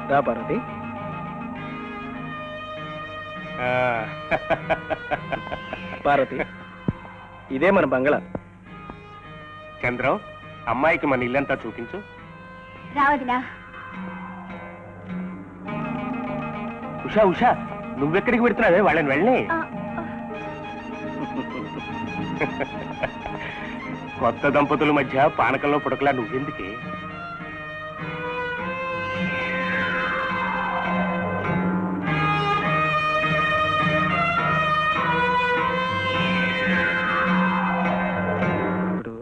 రా పార్వతి పార్వతి ఇదే మన బంగళా చంద్రం అమ్మాయికి మన ఇల్లంతా చూపించు రావదినా ఉషా ఉషా నువ్వెక్కడికి పెడుతున్నావే వాళ్ళని వెళ్ళి కొత్త దంపతుల మధ్య పానకంలో పుడకలా నువ్వెందుకే ఇప్పుడు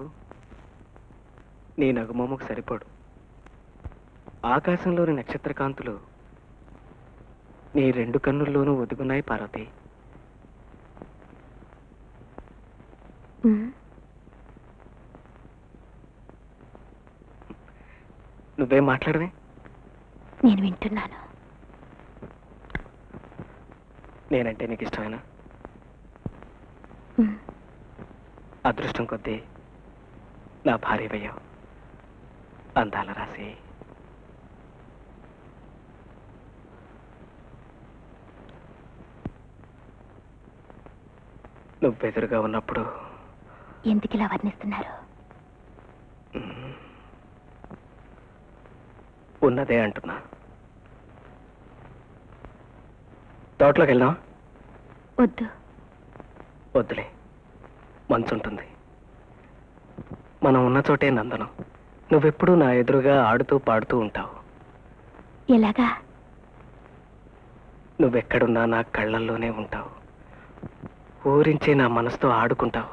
నీ నగుమమ్మకు సరిపడు ఆకాశంలోని నక్షత్రకాంతులు నీ రెండు కన్నుల్లోనూ ఒదుగున్నాయి పార్వతి నువ్వేం మాట్లాడవే నేను వింటున్నాను నేనంటే నీకు ఇష్టమేనా ఉమ్. అదృష్టం కొద్దీ నా భార్యవయ్యావు అందాల రాసి నువ్వెదురుగా ఉన్నప్పుడు ఎందుకు ఇలా వర్ణిస్తున్నారు ఉన్నదే అంటున్నా తోటలోకి వెళ్దాం వద్దు వద్దులే మంచు ఉంటుంది మనం ఉన్న చోటే నందనం నువ్వెప్పుడు నా ఎదురుగా ఆడుతూ పాడుతూ ఉంటావు ఎలాగా నువ్వెక్కడున్నా నా కళ్ళల్లోనే ఉంటావు ఊరించే నా మనసుతో ఆడుకుంటావు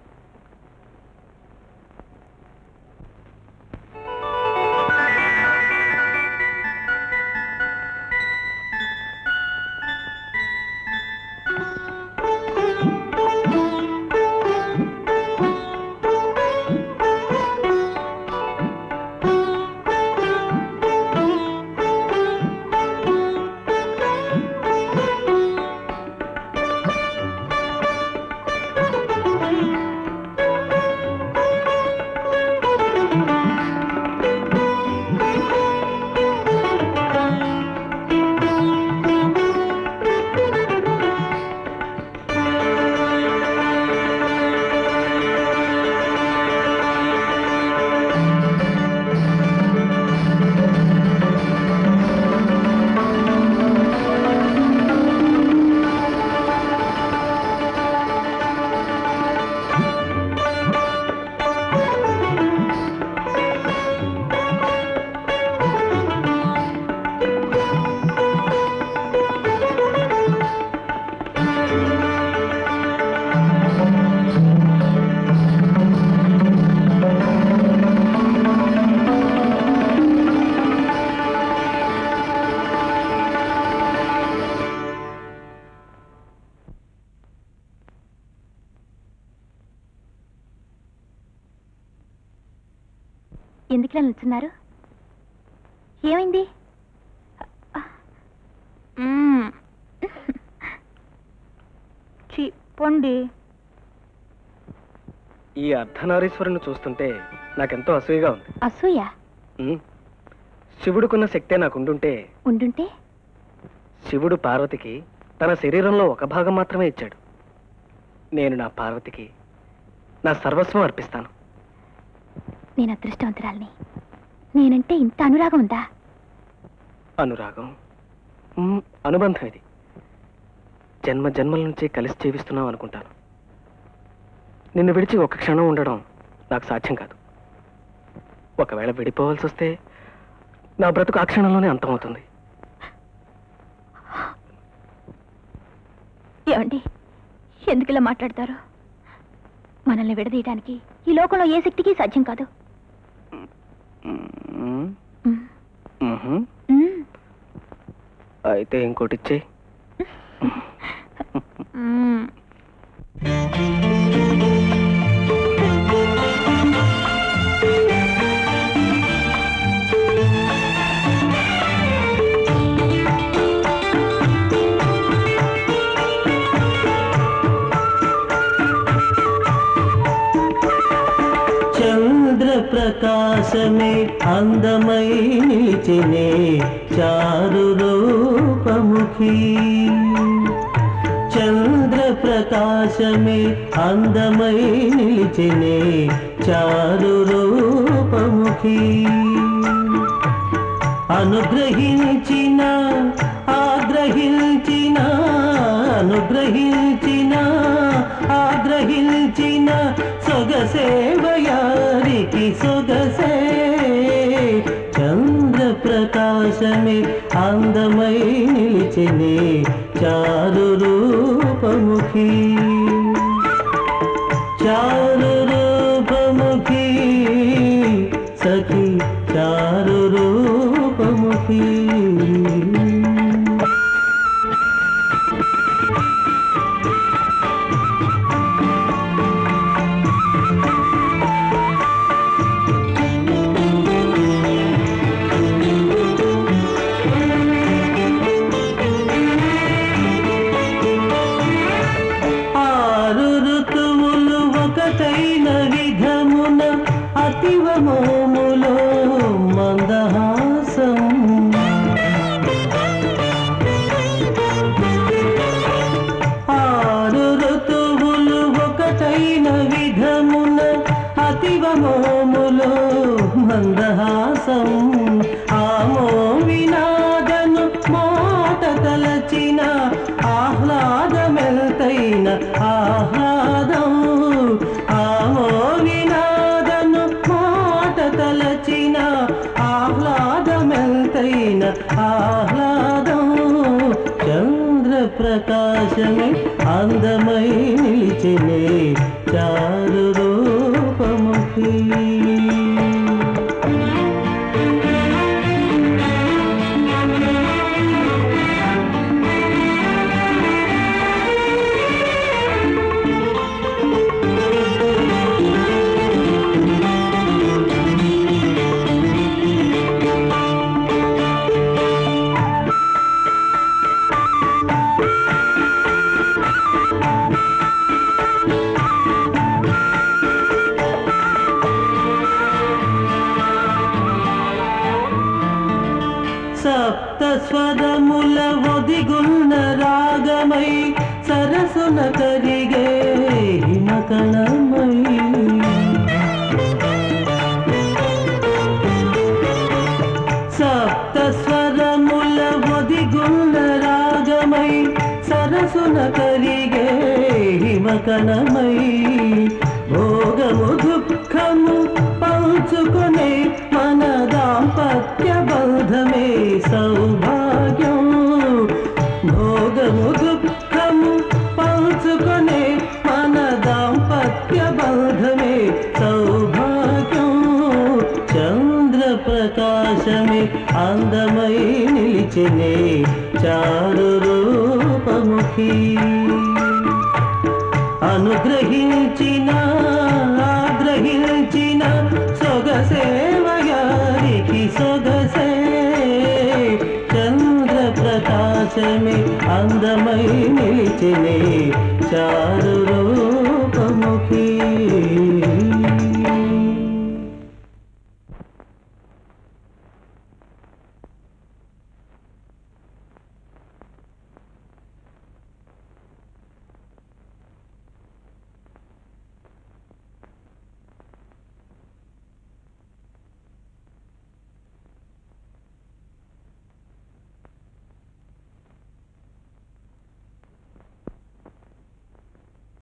ఎందుకు ఇలా నిల్చున్నారు ఏమైంది పొండి ఈ అర్ధనారీశ్వరుని చూస్తుంటే నాకెంతో అసూయగా ఉంది అసూయ ఉమ్. శివుడికున్న శక్తే నాకుండుంటే ఉండుంటే శివుడు పార్వతికి తన శరీరంలో ఒక భాగం మాత్రమే ఇచ్చాడు నేను నా పార్వతికి నా సర్వస్వం అర్పిస్తాను నేను అదృష్టవంతురాల్ని నేనంటే ఇంత అనురాగం ఉందా అనురాగం ఉమ్, అనుబంధం ఇది జన్మ జన్మల నుంచి కలిసి జీవిస్తున్నాం అనుకుంటాను నిన్ను విడిచి ఒక క్షణం ఉండడం నాకు సాధ్యం కాదు ఒకవేళ విడిపోవాల్సి వస్తే నా బ్రతుకు ఆ క్షణంలోనే అంతమవుతుంది ఏమండి ఎందుకు ఇలా మాట్లాడతారు మనల్ని విడదీయడానికి ఈ లోకంలో ఏ శక్తికి సాధ్యం కాదు ఉమ్, ఉమ్, ఉహు. ఉమ్, అయితే ఇంకోటి ఇచ్చేయి ఉమ్. చంద్ర ప్రకాశ ప్రకాశమే అందమై నిలిచినే చారు రూపముఖి చంద్ర ప్రకాశమే అందమై నిలిచినే చారు రూపముఖి అనుగ్రహించిన ఆగ్రహించిన అనుగ్రహించిన ఆగ్రహించిన సొగసేవయారికి సొగసే చంద్ర ప్రకాశమే అందమై నిలిచినే చారు రూపముఖి చారు రూపముఖి సఖి చారు రూపముఖి ఆరు ఋతువులు ఒకటైన విధమున అతివ మోములో మందహాసం ఆరు ఋతువులు ఒకటైన విధమున అతివ మోములో మందహాసం ఆమో వినాదను మాట తలచిన ఆహ్లాదమెల్తైన ఆహ్లాదం ఆమో వినాదను మాట తలచిన ఆహ్లాదమెల్తైన ఆహ్లాదం చంద్ర ప్రకాశమే అందమై నిలిచినే చారు రూపముఖి సప్త స్వరముల ఒదిగున్న రాగమై సరసున కరిగే హిమకణమై సప్త స్వరముల ఒదిగున్న రాగమై సరసున కరిగే హిమకణమై భోగము దుఃఖము పంచుకునే మన దాంపత్య బంధమే సౌభాగ్యం భోగము దుఃఖము పంచుకునే మన దాంపత్య బంధమే సౌభాగ్యం చంద్ర ప్రకాశమే అందమై నిలిచినే చారు రూపముఖి అనుగ్రహించిన ఆగ్రహించిన సొగసేవయారికి సొగసే చంద్ర ప్రకాశమే అందమై నిలిచినే చారు